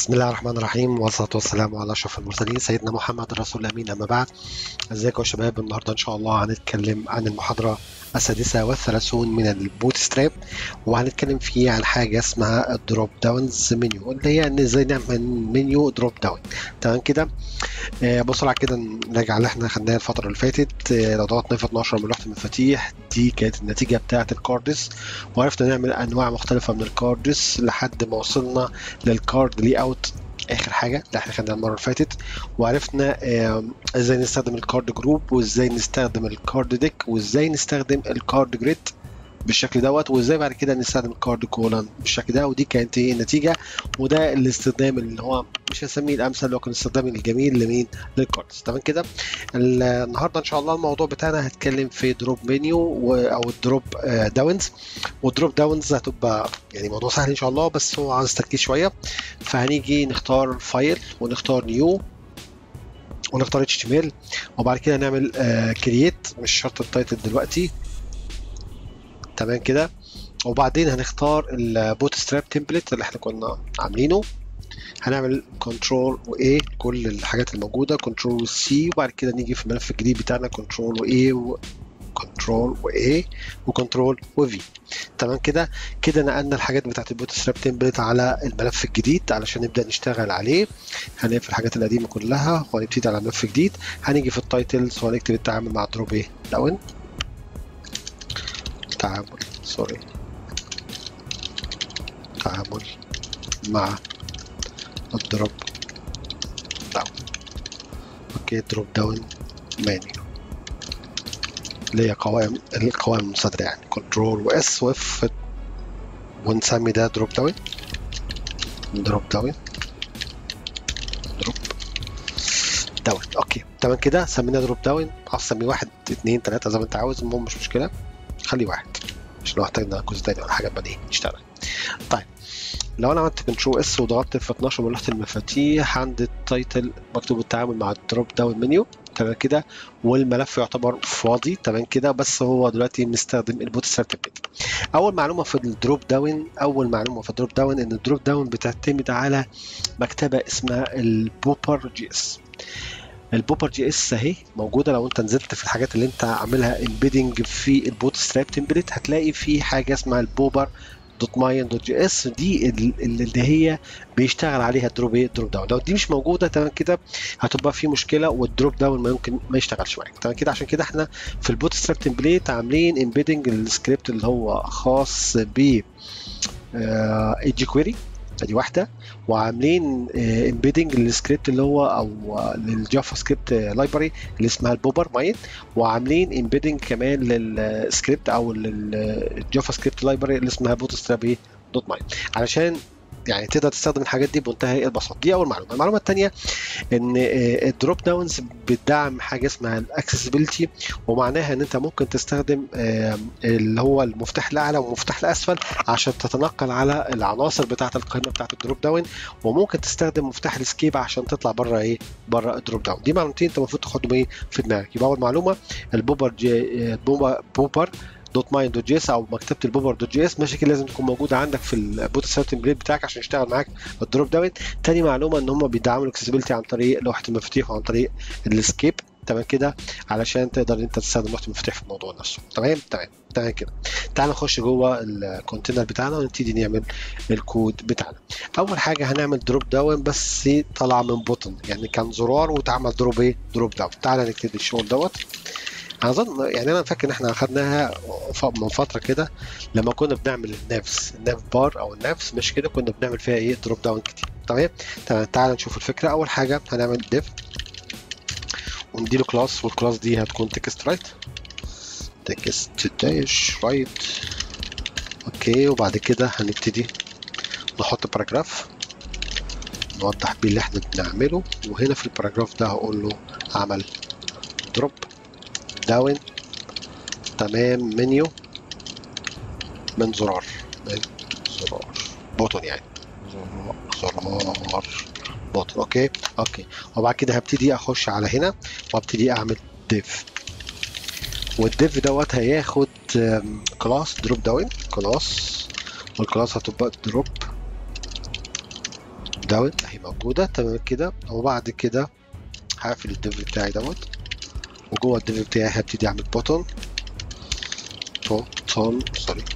بسم الله الرحمن الرحيم والصلاة والسلام على أشرف المرسلين سيدنا محمد الرسول الأمين أما بعد ازيكم يا شباب النهاردة إن شاء الله هنتكلم عن المحاضرة السادسة والثلاثون من البوت ستراب وهنتكلم فيه عن حاجة اسمها الدروب داونز منيو اللي هي إن إزاي نعمل منيو دروب داون تمام كده آه بسرعة كده نراجع اللي احنا خدناه الفترة اللي فاتت آه لو ضغطنا في 12 من لوحة المفاتيح دي كانت النتيجة بتاعة الكاردس وعرفنا نعمل أنواع مختلفة من الكاردس لحد ما وصلنا للكارد لي اوت اخر حاجه اللي احنا خدناها المره اللي فاتت وعرفنا ازاي نستخدم الكارد جروب وازاي نستخدم الكارد ديك وازاي نستخدم الكارد جريد بالشكل دوت وازاي بعد كده نستخدم الكارد كولن بالشكل ده ودي كانت ايه النتيجه وده الاستخدام اللي هو مش هسميه الامثل لكن الاستخدام الجميل لمين للكاردز تمام كده النهارده ان شاء الله الموضوع بتاعنا هتكلم في دروب منيو او الدروب داونز والدروب داونز هتبقى يعني موضوع سهل ان شاء الله بس هو عايز تركيز شويه فهنيجي نختار فايل ونختار نيو ونختار اتش تي ام ال وبعد كده نعمل كرييت مش شرط التايتل دلوقتي تمام كده وبعدين هنختار البوت ستراب تمبلت اللي احنا كنا عاملينه هنعمل كنترول واي كل الحاجات الموجوده كنترول سي وبعد كده نيجي في الملف الجديد بتاعنا كنترول واي كنترول واي وكنترول وفي تمام كده كده نقلنا الحاجات بتاعت البوت ستراب تمبلت على الملف الجديد علشان نبدا نشتغل عليه هنقفل الحاجات القديمه كلها وهنبتدي على ملف جديد هنيجي في التايتلز وهنكتب التعامل مع دروب ايه داون تعامل سوري تعامل مع الدروب داون اوكي دروب داون مانيو اللي هي قوائم القوائم المصادرة يعني كنترول واس واف ونسمي ده دروب داون دروب داون دروب داون اوكي تمام كده سميناه دروب داون عاوز تسميه واحد اتنين تلاته زي ما انت عاوز المهم مش مشكله خليه واحد عشان لو احتاجنا جزء تاني ولا حاجه بدي نشتغل طيب لو انا عملت كنترول اس وضغطت في 12 من لوحه المفاتيح عند التايتل مكتوب التعامل مع الدروب داون منيو تمام كده والملف يعتبر فاضي تمام كده بس هو دلوقتي مستخدم البوت ستراب تمبلت اول معلومه في الدروب داون اول معلومه في الدروب داون ان الدروب داون بتعتمد على مكتبه اسمها البوبر جي اس البوبر جي اس اهي موجوده لو انت نزلت في الحاجات اللي انت عاملها امبيدنج في البوت ستراب تمبلت هتلاقي في حاجه اسمها البوبر دوت ماين دوت جي اس دي اللي هي بيشتغل عليها الدروب ايه الدروب داون لو دي مش موجوده تمام كده هتبقى في مشكله والدروب داون ما يمكن ما يشتغلش معاك تمام كده عشان كده احنا في البوت ستراب تمبليت عاملين امبيدنج السكريبت اللي هو خاص ب ايجي كويري ادي واحده وعاملين امبيدنج للسكريبت اللي هو او للجافا سكريبت لايبرري اللي اسمها البوبر ماين وعاملين امبيدنج كمان للسكريبت او للجافا سكريبت لايبرري اللي اسمها بوت ستراب دوت ماين علشان يعني تقدر تستخدم الحاجات دي بمنتهى البساطه دي اول معلومه المعلومه الثانيه ان الدروب داونز بتدعم حاجه اسمها الاكسسبيلتي ومعناها ان انت ممكن تستخدم اللي هو المفتاح الاعلى والمفتاح الاسفل عشان تتنقل على العناصر بتاعه القائمه بتاعه الدروب داون وممكن تستخدم مفتاح الاسكيب عشان تطلع بره ايه بره الدروب داون دي معلومتين انت المفروض تاخدهم ايه في دماغك يبقى اول معلومه البوبر جي بوبر, بوبر دوت ماين دوت جي اس او مكتبه البوبر دوت جي اس ماشي كده لازم تكون موجوده عندك في البوت ستراب تمبليت بتاعك عشان يشتغل معاك الدروب داون تاني معلومه ان هم بيدعموا الاكسسبيلتي عن طريق لوحه المفاتيح وعن طريق الاسكيب تمام كده علشان تقدر انت تستخدم لوحه المفاتيح في الموضوع نفسه تمام تمام تمام كده تعال نخش جوه الكونتينر بتاعنا ونبتدي نعمل الكود بتاعنا اول حاجه هنعمل دروب داون بس طلع من بوتن يعني كان زرار واتعمل دروب ايه دروب داون تعال نكتب الشغل دوت انا اظن يعني انا فاكر ان احنا اخدناها من فتره كده لما كنا بنعمل النفس الناف بار او النفس مش كده كنا بنعمل فيها ايه دروب داون كتير تمام تمام تعال نشوف الفكره اول حاجه هنعمل ديف ونديله كلاس والكلاس دي هتكون تكست رايت تكست داش رايت اوكي وبعد كده هنبتدي نحط باراجراف نوضح بيه اللي احنا بنعمله وهنا في الباراجراف ده هقول له عمل دروب داون تمام منيو من زرار من زرار بوتون يعني زرار بوتون اوكي اوكي وبعد كده هبتدي اخش على هنا وابتدي اعمل ديف والديف دوت هياخد كلاس دروب داون كلاس والكلاس هتبقى دروب دوت اهي موجوده تمام كده وبعد كده هقفل الديف بتاعي دوت وجوه الديف بتاعي هبتدي اعمل بوتون بوتون سوري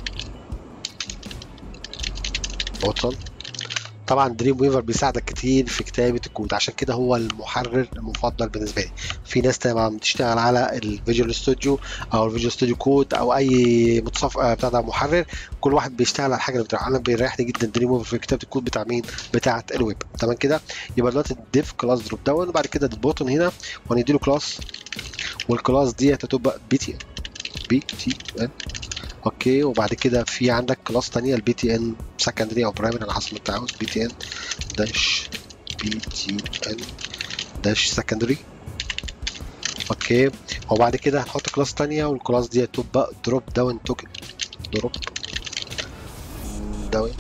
بوتون طبعا دريم ويفر بيساعدك كتير في كتابه الكود عشان كده هو المحرر المفضل بالنسبه لي في ناس طبعا بتشتغل على الفيجوال ستوديو او الفيجوال ستوديو كود او اي متصف بتاع ده محرر كل واحد بيشتغل على الحاجه اللي بتاعه انا بيريحني جدا دريم ويفر في كتابه الكود بتاع مين بتاعه الويب تمام كده يبقى دلوقتي الديف كلاس دروب داون وبعد كده البوتون هنا وهندي له كلاس والكلاس دي هتبقى بي تي ان بي تي ان اوكي وبعد كده في عندك كلاس تانية البي تي ان سكندري او برايمري على حسب ما انت عاوز بي تي ان داش بي تي ان داش سكندري اوكي وبعد كده هنحط كلاس تانية والكلاس دي هتبقى دروب داون توكن دروب داون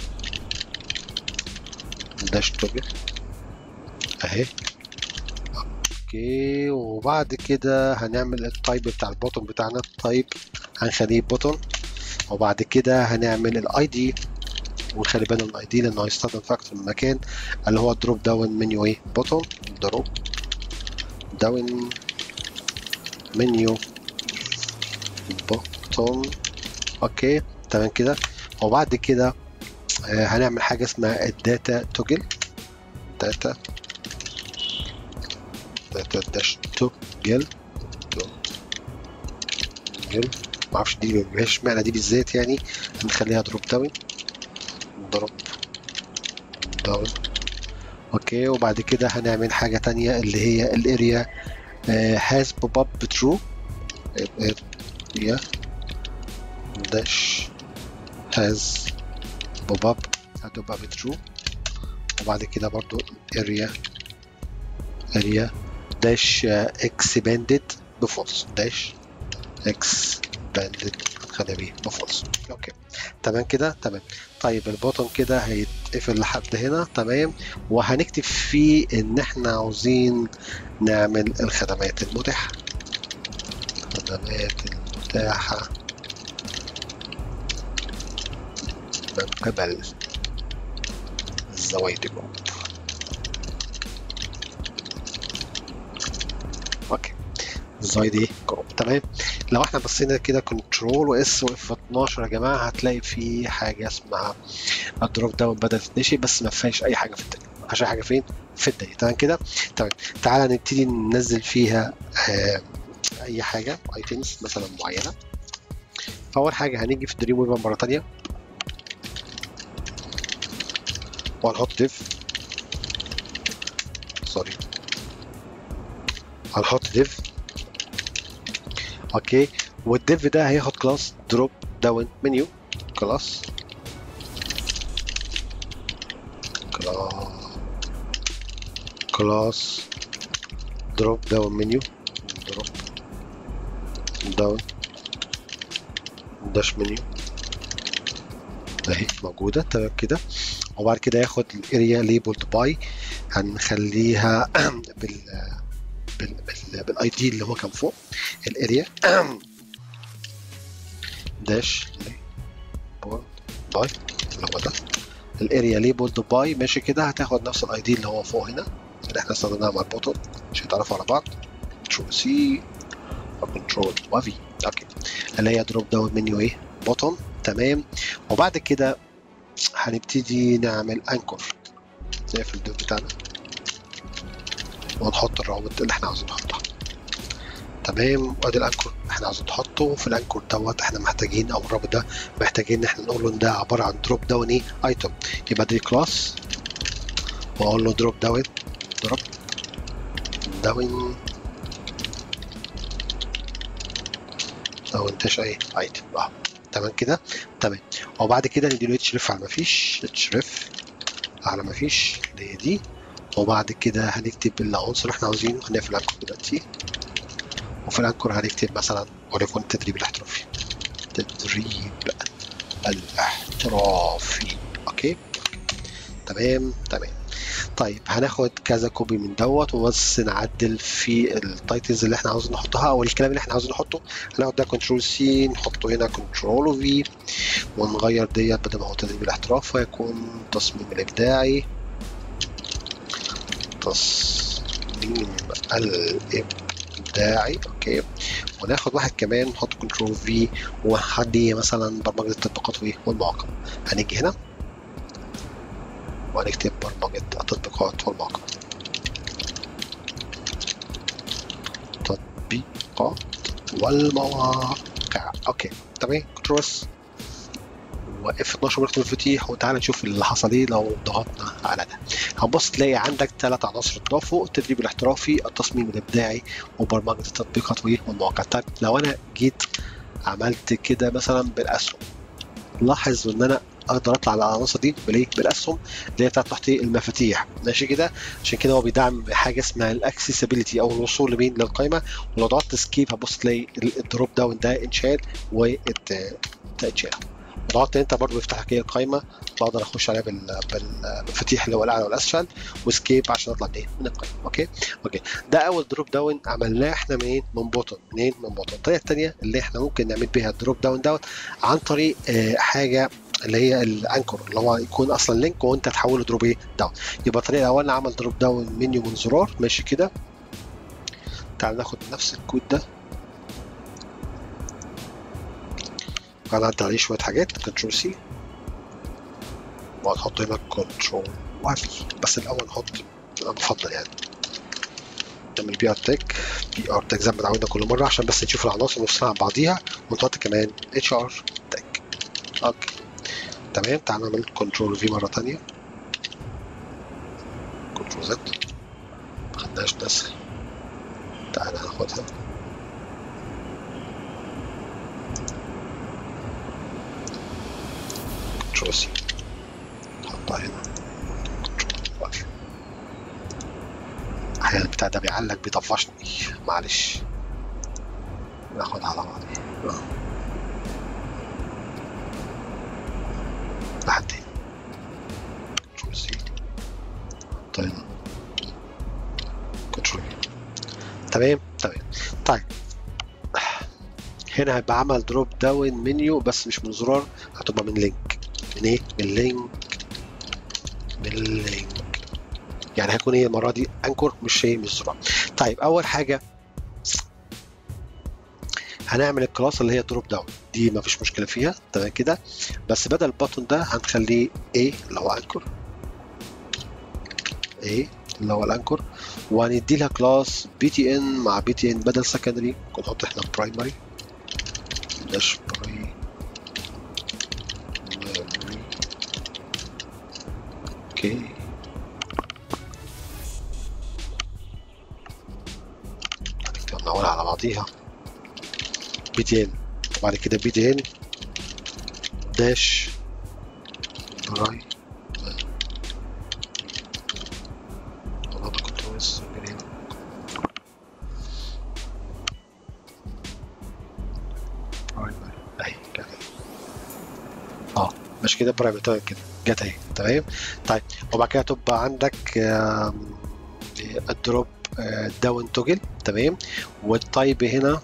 داش توكن اهي اوكي وبعد كده هنعمل التايب بتاع البوتون بتاعنا التايب هنخليه بوتون وبعد كده هنعمل الاي دي ونخلي بالنا من الاي دي لانه هيستخدم في اكتر من مكان اللي هو دروب داون منيو ايه بوتون دروب داون منيو بوتون اوكي تمام كده وبعد كده آه هنعمل حاجه اسمها الداتا توجل داتا داتا داش توجل توجل معرفش دي مش معنى دي بالذات يعني هنخليها دروب داون دروب داون اوكي وبعد كده هنعمل حاجة تانية اللي هي الاريا هاز بوب اب بترو اريا داش هاز بوب اب هتبقى بترو وبعد كده برضو اريا اريا داش اكسباندد بفولس داش اكس باندد خليها بيه بفولس اوكي تمام كده تمام طيب البوتون كده هيتقفل لحد هنا تمام وهنكتب فيه ان احنا عاوزين نعمل الخدمات المتاحة الخدمات المتاحة من قبل الزوايد جروب اوكي الزوايد جروب تمام لو احنا بصينا كده كنترول واس واف 12 يا جماعه هتلاقي في حاجه اسمها الدروب داون بدات تتنشي بس ما فيهاش اي حاجه في الدنيا ما فيهاش حاجه فين في الدنيا تمام كده تمام تعالى نبتدي ننزل فيها آه اي حاجه ايتمز مثلا معينه فاول حاجه هنيجي في دريم ويفر مره ثانيه وهنحط ديف سوري هنحط ديف اوكي والديف ده هياخد كلاس دروب داون منيو كلاس كلاس دروب داون منيو دروب داون داش منيو اهي موجودة تمام كده وبعد كده ياخد الاريا ليبلد باي هنخليها بال بال بالاي دي اللي هو كان فوق الاريا داش باي اللي هو ده الاريا ليبلد باي ماشي كده هتاخد نفس الاي دي اللي هو فوق هنا اللي احنا استخدمناها مع البوتون مش هيتعرفوا على بعض كنترول سي وكنترول وفي اوكي اللي هي دروب داون منيو ايه بوتون تمام وبعد كده هنبتدي نعمل انكور زي في الدوب بتاعنا ونحط الروابط اللي احنا عاوزين نحطها تمام وادي الانكور احنا عاوزين نحطه وفي الانكور دوت احنا محتاجين او الرابط ده محتاجين ان احنا نقول له ان ده عباره عن دروب داون ايه ايتم يبقى دي كلاس واقول له دروب داون دروب داون داون تاش ايه ايتم اه تمام كده تمام وبعد كده نديله اتشرف على ما فيش اتشرف على ما فيش اللي هي دي وبعد كده هنكتب العنصر اللي احنا عاوزينه هنقفل الانكور دلوقتي وفي الانكور هنكتب مثلا وليكن التدريب الاحترافي التدريب الاحترافي اوكي تمام تمام طيب هناخد كذا كوبي من دوت وبس نعدل في التايتلز اللي احنا عاوزين نحطها او الكلام اللي احنا عاوزين نحطه هناخد ده كنترول سي نحطه هنا كنترول في ونغير ديت بدل ما هو تدريب الاحتراف فيكون تصميم الابداعي التصميم الابداعي اوكي وناخد واحد كمان نحط كنترول في وهدي مثلا برمجه التطبيقات والمواقع هنيجي هنا وهنكتب برمجه التطبيقات والمواقع تطبيقات والمواقع اوكي تمام كنترول واف 12 بنكتب المفاتيح وتعالى نشوف اللي حصل ايه لو ضغطنا على ده هتبص تلاقي عندك ثلاث عناصر اتضافوا التدريب الاحترافي التصميم الابداعي وبرمجه التطبيقات والمواقع طيب لو انا جيت عملت كده مثلا بالاسهم لاحظ ان انا اقدر اطلع على العناصر دي بالايه بالاسهم اللي هي بتاعت تحت المفاتيح ماشي كده عشان كده هو بيدعم حاجه اسمها الاكسسبيليتي او الوصول لمين للقائمه ولو ضغطت سكيب هتبص تلاقي الدروب داون ده انشال واتشال ضغطت انت برضو يفتح لك القائمه بقدر اخش عليها بالمفاتيح اللي هو الاعلى والاسفل وسكيب عشان اطلع ايه من القائمه اوكي اوكي ده اول دروب داون عملناه احنا منين من بوتن منين من بوتن الطريقه الثانيه اللي احنا ممكن نعمل بيها الدروب داون دوت عن طريق آه حاجه اللي هي الانكر اللي هو يكون اصلا لينك وانت تحوله دروب ايه داون يبقى الطريقه الاولانيه عمل دروب داون منيو من زرار ماشي كده تعال ناخد نفس الكود ده هنعدي عليه شويه حاجات كنترول سي وهنحط هنا كنترول وافي بس الاول نحط انا بفضل يعني نعمل بي ار تك بي ار تك زي ما اتعودنا كل مره عشان بس نشوف العناصر نفسها عن بعضيها ونحط كمان اتش ار تك اوكي تمام تعال نعمل كنترول في مره ثانيه كنترول زد ما خدناش نسخ تعال هناخدها كنترول سي نحطها هنا كنترول واقف احيانا البتاع ده بيعلق بيطفشني معلش ناخدها على بعض لحد هنا كنترول سي طيب كنترول تمام تمام طيب هنا هيبقى عمل دروب داون منيو بس مش من زرار هتبقى من لينك من ايه؟ من لينك من لينك يعني هيكون ايه المره دي انكر مش ايه مش زرار طيب اول حاجه هنعمل الكلاس اللي هي دروب داون دي ما فيش مشكله فيها تمام كده بس بدل البطن ده هنخليه ايه اللي هو انكر ايه اللي هو الانكر وهندي لها كلاس بي تي ان مع بي تي ان بدل سكندري نحط احنا برايمري داش براي اوكي نقولها على بعضيها بي تي ان وبعد كده بي تي ان داش براي والله ده كنت عايز اهي كده اه مش كده برايمري تمام كده جت اهي تمام طيب وبعد كده تبقى عندك الدروب داون توجل تمام والتايب هنا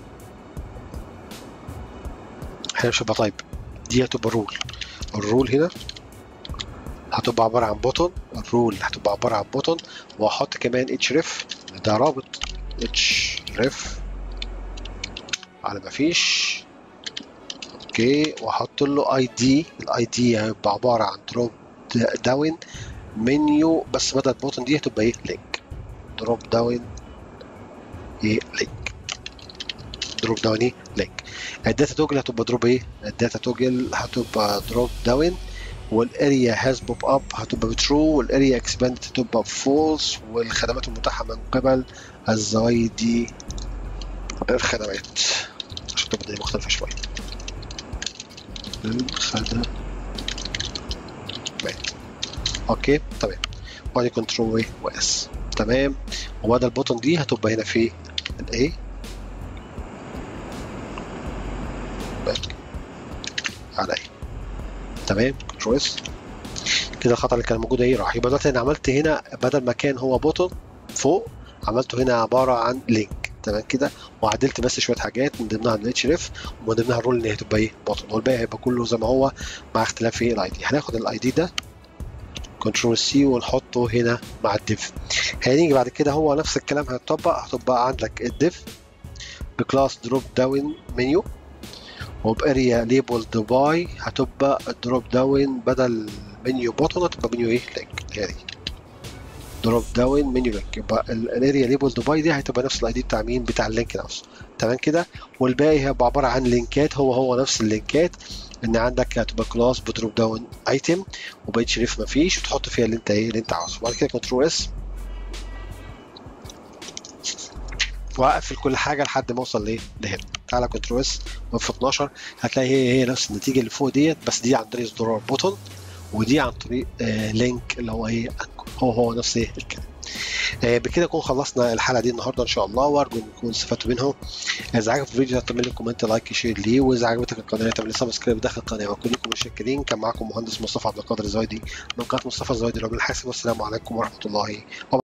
احنا مش هيبقى تايب دي هتبقى رول الرول هنا هتبقى عبارة عن بوتون الرول هتبقى عبارة عن بوتون وهحط كمان اتش ريف ده رابط اتش ريف على ما فيش اوكي واحط له اي دي الاي دي هيبقى عبارة عن دروب داون منيو بس بدل البوتون دي هتبقى ايه لينك دروب داون ايه لينك دروب داون ايه لينك الداتا توجل هتبقى دروب ايه الداتا توجل هتبقى دروب داون والاريا هاز بوب اب هتبقى بترو والاريا اكسباند هتبقى فولس والخدمات المتاحه من قبل الزوايدي الخدمات عشان تبقى الدنيا مختلفه شويه الخدمات اوكي تمام وادي كنترول ايه واس تمام وبعد البوتن دي هتبقى هنا في الايه على ايه تمام كنترول اس كده الخطأ اللي كان موجود ايه راح يبقى دلوقتي انا عملت هنا بدل ما كان هو بوتن فوق عملته هنا عباره عن لينك تمام كده وعدلت بس شويه حاجات من ضمنها الاتش ريف ومن ضمنها الرول ان هي تبقى ايه بوتن والباقي هيبقى كله زي ما هو مع اختلاف في الاي دي هناخد الاي دي ده كنترول سي ونحطه هنا مع الديف هنيجي بعد كده هو نفس الكلام هيتطبق هتبقى عندك الديف بكلاس دروب داون منيو وباريا ليبلد باي هتبقى الدروب داون بدل منيو بوتون هتبقى منيو ايه لينك هي دي دروب داون منيو لينك يبقى الاريا ليبلد باي دي هتبقى نفس الاي دي بتاع مين بتاع اللينك نفسه تمام كده والباقي هيبقى عباره عن لينكات هو هو نفس اللينكات ان عندك هتبقى كلاس بدروب داون ايتم وبقيت شريف مفيش وتحط فيها اللي انت ايه اللي انت عاوزه بعد كده كنترول اس واقفل كل حاجه لحد ما اوصل لايه لهنا تعالى كنترول اس في 12 هتلاقي هي هي نفس النتيجه اللي فوق ديت بس دي عن طريق زرار بوتون ودي عن طريق آه لينك اللي هو ايه هو هو نفس ايه الكلام آه بكده نكون خلصنا الحلقه دي النهارده ان شاء الله وارجو انكم استفدتوا منهم اذا عجبك الفيديو تعمل لي كومنت لايك شير ليه واذا عجبتك القناه تعمل لي سبسكرايب داخل القناه وكلكم متشكرين كان معاكم مهندس مصطفى عبد القادر الزويدي من قناه مصطفى الزويدي لعلوم الحاسب والسلام عليكم ورحمه الله وبركاته